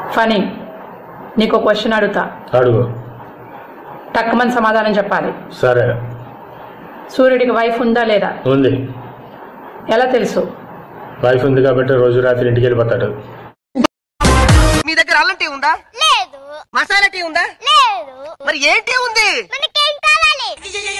Funny నీకు question అడుగుతా అడుగు టక్కుమని సమాధానం చెప్పాలి సరే సూర్యుడికి వైఫ్ ఉందా లేదా ఉంది ఎలా తెలుసు వైఫ్ ఉంది కాబట్టి రోజు రాత్రి ఇంటికి వెళ్ళిపోతాడు మీ దగ్గర అల్లం టీ ఉందా లేదు మసాలా టీ ఉందా లేదు మరి ఏంటి ఉంది మనకేం కావాలి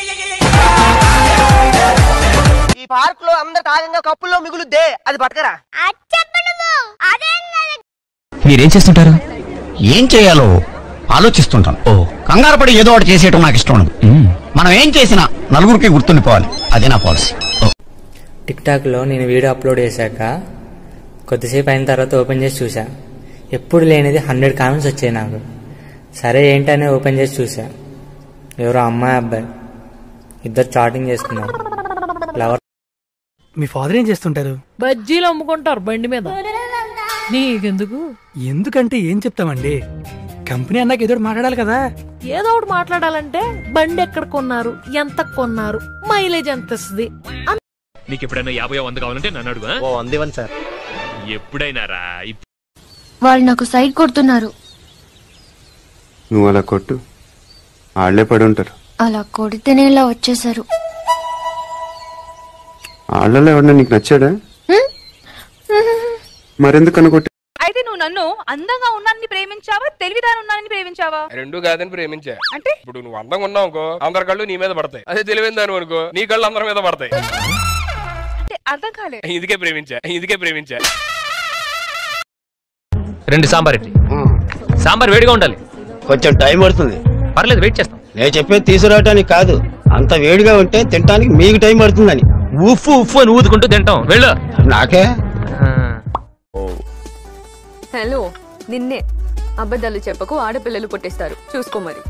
ఈ పార్క్ లో అందరు తాగంగా కప్పుల్లో మిగులుద్దే అది పట్టుకరా అది చెప్పు నువ్వు అదేం కాదు. మీరేం చేస్తుంటారు ఏం చేయాలో ఆలోచిస్తుంటాను ఓ కంగారు పడి ఏదో ఒకటి చేసేయటం నాకు ఇష్టం ఉండదు మనం ఏం చేసినా నలుగురికి గుర్తుండిపోవాలి అదే నా పాలసీ టిక్ టాక్లో నేను వీడియో అప్లోడ్ చేశాక కొద్దిసేపు అయిన తర్వాత ఓపెన్ చేసి చూసా ఎప్పుడు లేనిది హండ్రెడ్ కామెంట్స్ వచ్చాయి నాకు సరే ఏంటనే ఓపెన్ చేసి చూసా ఎవరో అమ్మాయి అబ్బాయి ఇద్దరు చాటింగ్ చేస్తున్నారు లవర్ మీ ఫాదర్ ఏం చేస్తుంటారు బజ్జీలు అమ్ముకుంటారు బండి మీద నీకెందుకు ఎందుకంటే ఏం చెప్తామండి కంపెనీ అన్నాక ఏదో ఒకటి మాట్లాడాలి కదా ఏదో ఒకటి మాట్లాడాలంటే బండి ఎక్కడ కొన్నారు ఎంత కొన్నారు మైలేజ్ ఎంత ఇస్తుంది నీకు ఎప్పుడైనా యాభై వంద కావాలంటే నన్ను అడుగు ఓ అందివన్ సార్ ఎప్పుడైనా రా వాళ్ళు నాకు సైడ్ కొడుతున్నారు నువ్వు అలా కొట్టు వాళ్ళే పడి ఉంటారు అలా కొడితేనే ఇలా వచ్చేసారు వాళ్ళలో ఎవడన్నా నీకు నచ్చాడా మరెందుకు అనుకొట్టి అయితే నువ్వు నన్ను అందంగా ఉన్నానని ప్రేమించావా తెలివిదాని ఉన్నానని ప్రేమించావా రెండు కాదని ప్రేమించా అంటే ఇప్పుడు నువ్వు అందంగా ఉన్నావు అనుకో అందరి కళ్ళు నీ మీద పడతాయి అదే తెలివైన దాని అనుకో నీ కళ్ళు అందరి మీద పడతాయి అంటే అర్థం కాలే ఇదికే ప్రేమించా ఇదికే ప్రేమించా రెండు సాంబార్ ఇడ్లీ సాంబార్ వేడిగా ఉండాలి కొంచెం టైం పడుతుంది పర్లేదు వెయిట్ చేస్తాం నేను చెప్పేది తీసుకురావటానికి కాదు అంత వేడిగా ఉంటే తినడానికి మీకు టైం పడుతుందని ఉఫ్ఫు ఉఫ్ఫు అని ఊదుకుంటూ తింటాం వెళ్ళు నాకే హలో నిన్నే అబద్ధాలు చెప్పకు ఆడపిల్లలు పుట్టిస్తారు చూసుకో మరి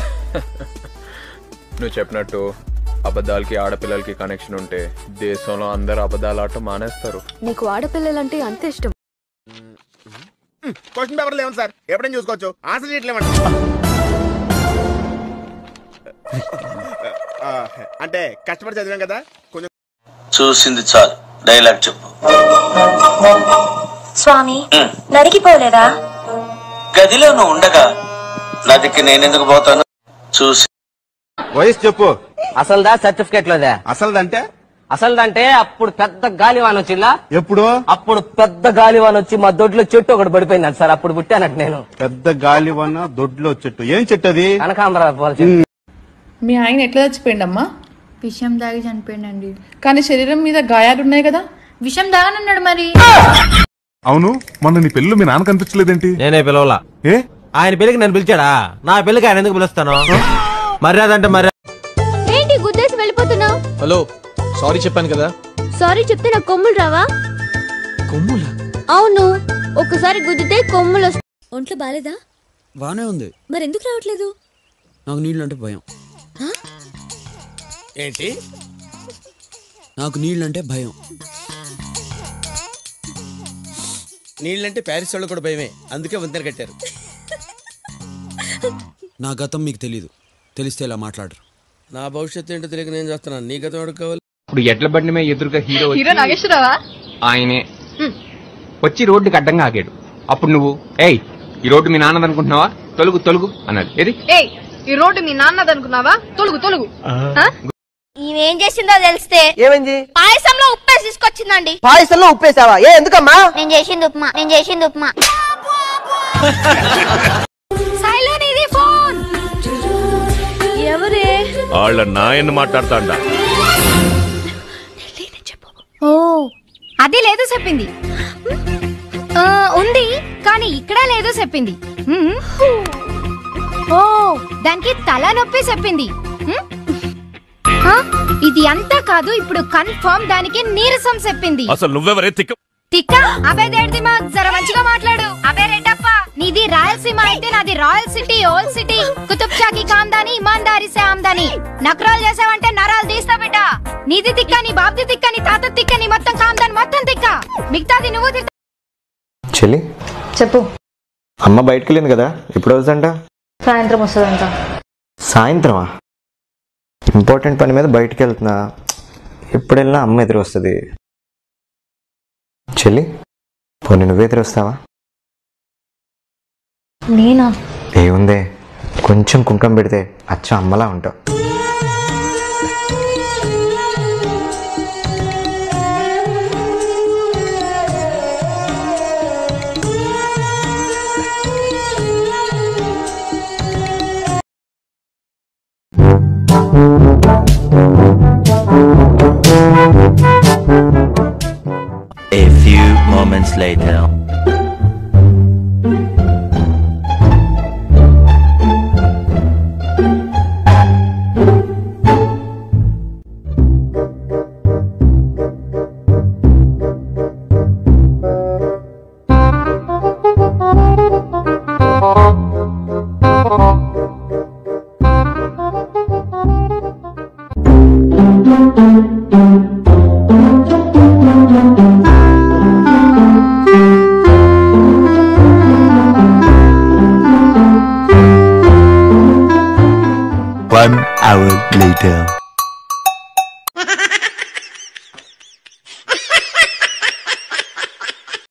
నువ్వు చెప్పినట్టు అబద్ధాలకి ఆడపిల్లలకి కనెక్షన్ ఉంటే దేశంలో అందరు అబద్ధాలు ఆట మానేస్తారు నీకు ఆడపిల్లలంటే అంత ఇష్టం క్వశ్చన్ పేపర్ లేవు సార్ ఎప్పుడైనా చూసుకోవచ్చు ఆన్సర్ చేయట్లేమండి ఆ, అంటే కష్టపడి చదివాం కదా కొంచెం చూసింది చాలు డైలాగ్ చెప్పు స్వామి నరికిపోలేదా గదిలో నువ్వు ఉండగా నదికి నేనెందుకు పోతాను చూసి వయసు చెప్పు అసలుదా సర్టిఫికేట్ లోదా అసలుదంటే అసలుదంటే అప్పుడు పెద్ద గాలివాన్ వచ్చిందా ఎప్పుడు అప్పుడు పెద్ద గాలివాన్ వచ్చి మా దొడ్లో చెట్టు ఒకటి పడిపోయింది సార్ అప్పుడు పుట్టానట్టు నేను పెద్ద గాలివన్న దొడ్లో చెట్టు ఏం చెట్టు అది కనకాంబరావు మీ ఆయన ఎట్లా చచ్చిపోయిండమ్మా విషం దాగి చనిపోయిందండి కానీ శరీరం మీద గాయాలున్నాయి కదా విషం దాగనున్నాడు మరి అవును మొన్న నీ పెళ్ళి మీ నాన్న కనిపించలేదేంటి నేనే పిలవలా ఏ ఆయన పెళ్లికి నన్ను పిలిచాడా నా పెళ్లికి ఆయన ఎందుకు పిలుస్తాను మర్యాద అంటే మర్యాద ఏంటి గుద్దేసి వెళ్ళిపోతున్నావు హలో సారీ చెప్పాను కదా సారీ చెప్తే నాకు కొమ్ములు రావా కొమ్ములా అవును ఒక్కసారి గుద్దితే కొమ్ములు ఒంట్లో బాలేదా బానే ఉంది మరి ఎందుకు రావట్లేదు నాకు నీళ్ళు అంటే భయం ఏంటి నాకు నీళ్ళంటే భయం నీళ్ళంటే ప్యారిస్ వాళ్ళు కూడా భయమే అందుకే వంతెన కట్టారు నా గతం మీకు తెలీదు తెలిస్తే ఇలా మాట్లాడరు నా భవిష్యత్తు ఏంటో తెలియక నేను చేస్తున్నాను నీ గతం ఎవరికి కావాలి ఇప్పుడు ఎడ్ల బండి మీద ఎదురుగా హీరో వచ్చి- హీరో నాగేశ్వరరావా ఆయనే వచ్చి రోడ్డుకి అడ్డంగా ఆగాడు అప్పుడు నువ్వు ఏయ్ ఈ రోడ్డు మీ నాన్నది అనుకుంటున్నావా తొలుగు తొలుగు అన్నది ఏది ఏయ్ ఈ రోడ్డు మీ నాన్నది అనుకున్నావా తొలుగు తొలుగు ఆ? ఈమెం చేసిందో తెలిస్తే ఏమైంది పాయసంలో ఉప్పేసి తీసుకొచ్చిందండి పాయసంలో ఉప్పేసావా ఏ ఎందుకమ్మా నేను చేసింది ఉప్మా నేను చేసింది ఉప్మా సైలెంట్ ఇది ఫోన్ ఎవరే వాళ్ళ నాయన్ని మాట్లాడతాండా ఓ అది లేదో చెప్పింది ఆ, ఉంది కానీ ఇక్కడ లేదో చెప్పింది హ్మ్. ఓ దానికి తల నొప్పి చెప్పింది హ్మ్? ఆ, ఇది అంతా కాదు ఇప్పుడు కన్ఫర్మ్ దానికి నీరసం చెప్పింది అసలు నువ్వెవరే తిక్క తిక్క అబే దేడిది మా జర మంచిగా మాట్లాడు అబే రెడ్డప్ప నీది రాయలసీమ అయితే నాది royal city old city Qutub షాకి కాందాని ఇమాందారి సే ఆమ్దాని నకరాలు చేసావంటే నరాలు తీస్తా బిడ్డ నీది తిక్క నీ బాబ్ది తిక్క నీ తాత తిక్క నీ మొత్తం కాందాని మొత్తం తిక్క మిగతాది నువ్వు తిక్క చెల్లి చెప్పు అమ్మ బయటకు వెళ్ళింది కదా ఎప్పుడు వస్తుందంట సాయంత్రం వస్తుందంట సాయంత్రమా ఇంపార్టెంట్ పని మీద బయటికి వెళ్తున్నా ఎప్పుడు వెళ్ళినా అమ్మ ఎదురు వస్తుంది చెల్లి పోనీ నువ్వు ఎదురు వస్తావా నేనా ఏముందే కొంచెం కుంకం పెడితే అచ్చ అమ్మలా ఉంటావు A few moments later. One hour later.